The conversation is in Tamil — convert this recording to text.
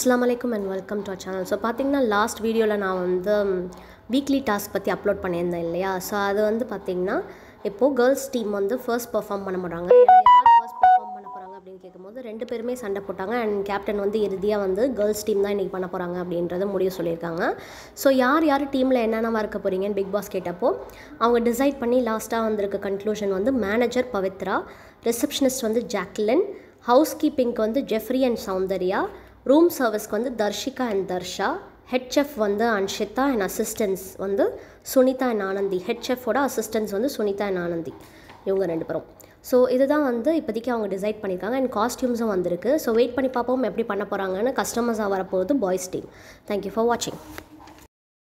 அஸ்லாம் வலைக்கம் and welcome to channel so பார்த்தீங்கன்னா லாஸ்ட் வீடியோவில் நான் வந்து வீக்லி டாஸ்க் பற்றி அப்லோட் பண்ணியிருந்தேன் இல்லையா ஸோ அது வந்து பார்த்தீங்கன்னா இப்போது கேர்ள்ஸ் டீம் வந்து ஃபர்ஸ்ட் பெர்ஃபார்ம் பண்ண போகிறாங்க யார் ஃபர்ஸ்ட் பெர்ஃபார்ம் பண்ண போகிறாங்க அப்படின்னு கேட்கும்போது ரெண்டு பேருமே சண்டை போட்டாங்க அண்ட் கேப்டன் வந்து இறுதியாக வந்து கேர்ள்ஸ் டீம் தான் இன்றைக்கி பண்ண போகிறாங்க அப்படின்றத முடிவு சொல்லியிருக்காங்க ஸோ யார் யார் டீமில் என்னென்னவா இருக்க போகிறீங்கன்னு பிக் பாஸ் கேட்டப்போ அவங்க டிசைட் பண்ணி லாஸ்ட்டாக வந்திருக்க கன்க்ளூஷன் வந்து மேனேஜர் பவித்ரா ரிசப்ஷனிஸ்ட் வந்து ஜாக்லின் ஹவுஸ் கீப்பிங்க்கு வந்து ஜெஃப்ரி அண்ட் சௌந்தர்யா ரூம் சர்வீஸ்க்கு வந்து Dharshika and Dharsha head chef வந்து அன்ஷிதா அண்ட் அசிஸ்டன்ஸ் வந்து சுனிதா அண்ட் ஆனந்தி ஹெட் செஃபோட அசிஸ்டன்ஸ் வந்து சுனிதா அண்ட் ஆனந்தி இவங்க ரெண்டு பேரும் ஸோ இதுதான் வந்து இப்போதைக்கு அவங்க டிசைட் பண்ணியிருக்காங்க அண்ட் காஸ்டியூம்ஸும் வந்திருக்கு ஸோ வெயிட் பண்ணி பார்ப்போம் எப்படி பண்ண போகிறாங்கன்னு கஸ்டமர்ஸாக வரப்போகுது பாய்ஸ் டீம் தேங்க்யூ ஃபார் வாட்சிங்